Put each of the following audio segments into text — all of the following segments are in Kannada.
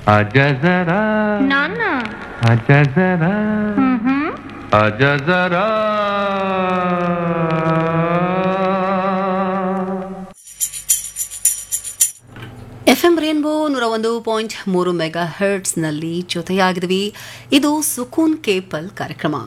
आजा जरा ನಾನಾ आजा जरा ಹ್ಮ್ ಹ್ಮ್ आजा जरा ಎಫ್ ಎಂ ರೇನ್ಬೋ ನೂರ ಒಂದು ಪಾಯಿಂಟ್ ಮೂರು ಮೆಗಾ ಹರ್ಟ್ಸ್ನಲ್ಲಿ ಜೊತೆಯಾಗಿದ್ವಿ ಇದು ಸುಕೂನ್ ಕೇಪಲ್ ಕಾರ್ಯಕ್ರಮ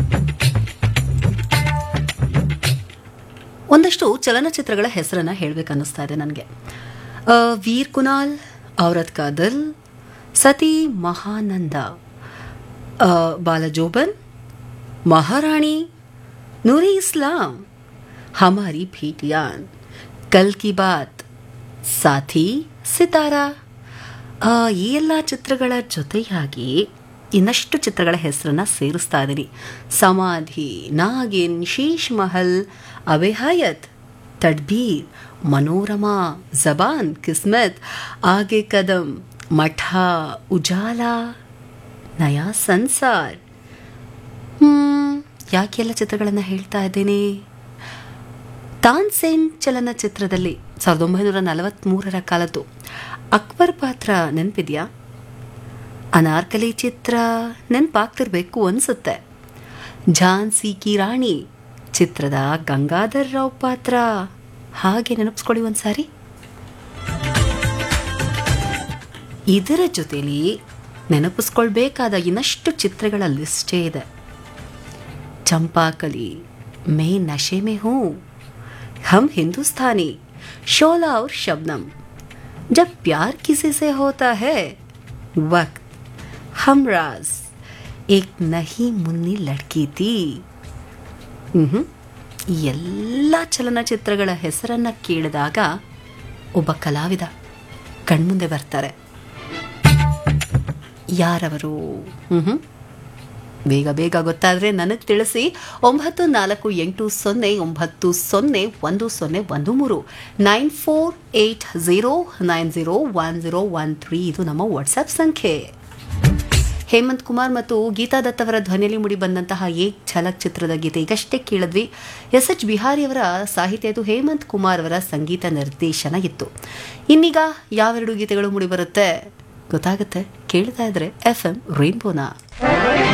ಒಂದಷ್ಟು ಚಲನಚಿತ್ರಗಳ ಹೆಸರನ್ನ ಹೇಳಬೇಕನ್ನಿಸ್ತಾ ಇದೆ ನನಗೆ ವೀರ್ ಕುನಾಲ್ ಔರತ್ ಕಾ ದಿಲ್ ಸತಿ ಮಹಾನಂದ ಆ, ಬಾಲಜೋಬನ್ ಮಹಾರಾಣಿ ನೂರಿ ಇಸ್ಲಾಂ ಹಮಾರಿ ಭೇಟಿಯಾನ್ ಕಲ್ ಕಿ ಬಾತ್ ಸಾಥಿ ಸಿತಾರಾ ಆ, ಈ ಎಲ್ಲ ಚಿತ್ರಗಳ ಜೊತೆಯಾಗಿ ಇನ್ನಷ್ಟು ಚಿತ್ರಗಳ ಹೆಸರನ್ನ ಸೇರಿಸ್ತಾ ಇದ್ದೀನಿ ಸಮಾಧಿ ನಾಗಿನ್ ಶೀಶ್ ಮಹಲ್ ಅವೆಹಾಯತ್ ತಡ್ಬೀರ್ ಮನೋರಮಾ ಜಬಾನ್ ಕಿಸ್ಮತ್ ಆಗೆ ಕದಂ ಮಠ ಉಜಾಲ ನಯಾ ಸಂಸಾರ್ ಹ್ಮ್ ಯಾಕೆಲ್ಲ ಚಿತ್ರಗಳನ್ನು ಹೇಳ್ತಾ ಇದ್ದೇನೆ ತಾನ್ಸೇನ್ ಚಲನಚಿತ್ರದಲ್ಲಿ ಸಾವಿರದ ಒಂಬೈನೂರ ನಲವತ್ತ್ಮೂರರ ಕಾಲದ್ದು ಅಕ್ಬರ್ ಪಾತ್ರ ನೆನಪಿದ್ಯಾ ಅನಾರ್ಕಲಿ ಚಿತ್ರ ನೆನಪಾಗ್ತಿರ್ಬೇಕು ಅನ್ಸುತ್ತೆ ಝಾನ್ಸಿ ಕಿ ರಾಣಿ ಚಿತ್ರದ ಗಂಗಾಧರ್ ರಾವ್ ಪಾತ್ರ ಹಾಗೆ ನೆನಪಿಸ್ಕೊಳ್ಳಿ ಒಂದ್ಸಾರಿ ಇದರ ಜೊತೆಲಿ ನೆನಪಿಸ್ಕೊಳ್ಬೇಕಾದ ಇನ್ನಷ್ಟು ಚಿತ್ರಗಳ ಲಿಸ್ಟೇ ಇದೆ ಚಂಪಾಕಲಿ ಮೇ ನಶೆ ಮೇ ಹೂँ हम हिंदुस्तानी शोला और शबनम जब प्यार किसी से होता है वक्त हमराज एक नहीं मुन्नी लड़की थी ಮ್ಹೂ. ಈ ಎಲ್ಲ ಚಲನಚಿತ್ರಗಳ ಹೆಸರನ್ನ ಕೇಳಿದಾಗ ಒಬ್ಬ ಕಲಾವಿದ ಕಣ್ಮುಂದೆ ಬರ್ತಾರೆ ಯಾರವರು ಹ್ಞೂ ಬೇಗ ಬೇಗ ಗೊತ್ತಾದರೆ ನನಗೆ ತಿಳಿಸಿ ಒಂಬತ್ತು ನಾಲ್ಕು ಎಂಟು ಸೊನ್ನೆ ಒಂಬತ್ತು ಸೊನ್ನೆ ಒಂದು ಸೊನ್ನೆ ಒಂದು ಮೂರು nine four eight zero nine zero one zero one three ಇದು ನಮ್ಮ ವಾಟ್ಸಪ್ ಸಂಖ್ಯೆ ಹೇಮಂತ್ ಕುಮಾರ್ ಮತ್ತು ಗೀತಾ ದತ್ ಅವರ ಧ್ವನಿಯಲ್ಲಿ ಮುಡಿ ಬಂದಂತಹ ಏಕ್ ಝಲಕ್ ಚಿತ್ರದ ಗೀತೆ ಈಗಷ್ಟೇ ಕೇಳಿದ್ವಿ ಎಸ್ ಎಚ್ ಬಿಹಾರಿ ಅವರ ಸಾಹಿತ್ಯ ಇದು ಹೇಮಂತ್ ಕುಮಾರ್ ಅವರ ಸಂಗೀತ ನಿರ್ದೇಶನ ಇತ್ತು ಇನ್ನೀಗ ಯಾವೆರಡು ಗೀತೆಗಳು ಮುಡಿ ಬರುತ್ತೆ ಗೊತ್ತಾಗುತ್ತೆ ಕೇಳ್ತಾ ಇದ್ರೆ ಎಫ್ ಎಂ ರೈನ್ಬೋನಾ